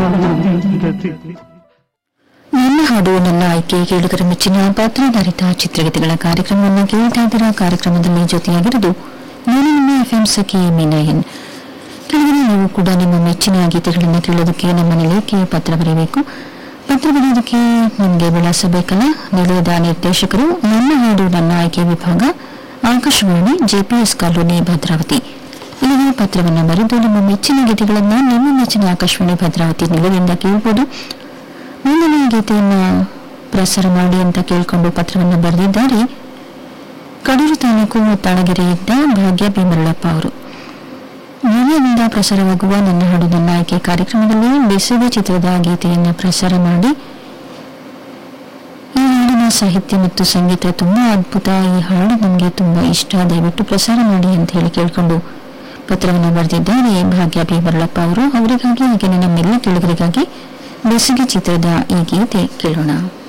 ನನ್ನ ಹಾಡು ನನ್ನ ಆಯ್ಕೆ ಕೇಳುಗರ ಮೆಚ್ಚಿನ ಪಾತ್ರಧಾರಿತ ಚಿತ್ರಗೀತೆಗಳ ಕಾರ್ಯಕ್ರಮವನ್ನು ಕೇಳ್ತಾ ಇದ್ದೀರಾ ಕಾರ್ಯಕ್ರಮದಲ್ಲಿ ಜೊತೆಯಾಗಿರುವುದು ನಾನು ನಿಮ್ಮ ಎಫ್ಎಂ ಸಖಿ ಮೀನಾಯನ್ ಕೆಳಗಡೆ ನೀವು ಕೂಡ ನಿಮ್ಮ ಮೆಚ್ಚಿನ ಗೀತೆಗಳನ್ನು ಕೇಳೋದಕ್ಕೆ ನಮ್ಮ ನಿಲಯಕ್ಕೆ ಪತ್ರ ಬರೆಯಬೇಕು ಪತ್ರ ಬರೆಯೋದಕ್ಕೆ ನಿಮಗೆ ವಿಳಾಸ ಬೇಕಲ್ಲ ನಿಲಯದ ನಿರ್ದೇಶಕರು ನನ್ನ ಹಾಡು ನನ್ನ ಆಯ್ಕೆ ವಿಭಾಗ ಆಕಾಶವಾಣಿ ಜೆಪಿಎಸ್ ಕಾಲೋನಿ ಭದ್ರಾವತಿ ಇಲ್ಲಿಗೆ ಪತ್ರವನ್ನು ಬರೆದು ನಿಮ್ಮ ಮೆಚ್ಚಿನ ಗೀತೆಗಳನ್ನು ನಿಮ್ಮ ಮೆಚ್ಚಿನ ಆಕಾಶವಾಣಿ ಭದ್ರಾವತಿ ನಿಲಯದಿಂದ ಕೇಳಬಹುದು ಮುಂದಿನ ಗೀತೆಯನ್ನ ಪ್ರಸಾರ ಮಾಡಿ ಅಂತ ಕೇಳಿಕೊಂಡು ಪತ್ರವನ್ನು ಬರೆದಿದ್ದಾರೆ ಕಡೂರು ತಾಲೂಕು ತಾಳಗೆರೆಯಿಂದ ಭಾಗ್ಯ ಭೀಮರಳಪ್ಪ ಅವರು ನಿಲಯದಿಂದ ಪ್ರಸಾರವಾಗುವ ನನ್ನ ಹಾಡು ನನ್ನ ಆಯ್ಕೆ ಕಾರ್ಯಕ್ರಮದಲ್ಲಿ ಬೇಸಗೆ ಚಿತ್ರದ ಗೀತೆಯನ್ನು ಪ್ರಸಾರ ಮಾಡಿ ಈ ಹಾಡಿನ ಸಾಹಿತ್ಯ ಮತ್ತು ಸಂಗೀತ ತುಂಬಾ ಅದ್ಭುತ ಈ ಹಾಡು ನಮಗೆ ತುಂಬಾ ಇಷ್ಟ ದಯವಿಟ್ಟು ಪ್ರಸಾರ ಮಾಡಿ ಅಂತ ಹೇಳಿ ಕೇಳಿಕೊಂಡು ಪತ್ರವನ್ನು ಬರೆದಿದ್ದಾರೆ ಭಾಗ್ಯ ಭೀಮರಳಪ್ಪ ಅವರು ಅವರಿಗಾಗಿ ಹಾಗೆ ನಮ್ಮೆಲ್ಲ ಕೇಳುಗರಿಗಾಗಿ ಬೇಸಿಗೆ ಚಿತ್ರದ ಈ ಗೀತೆ ಕೇಳೋಣ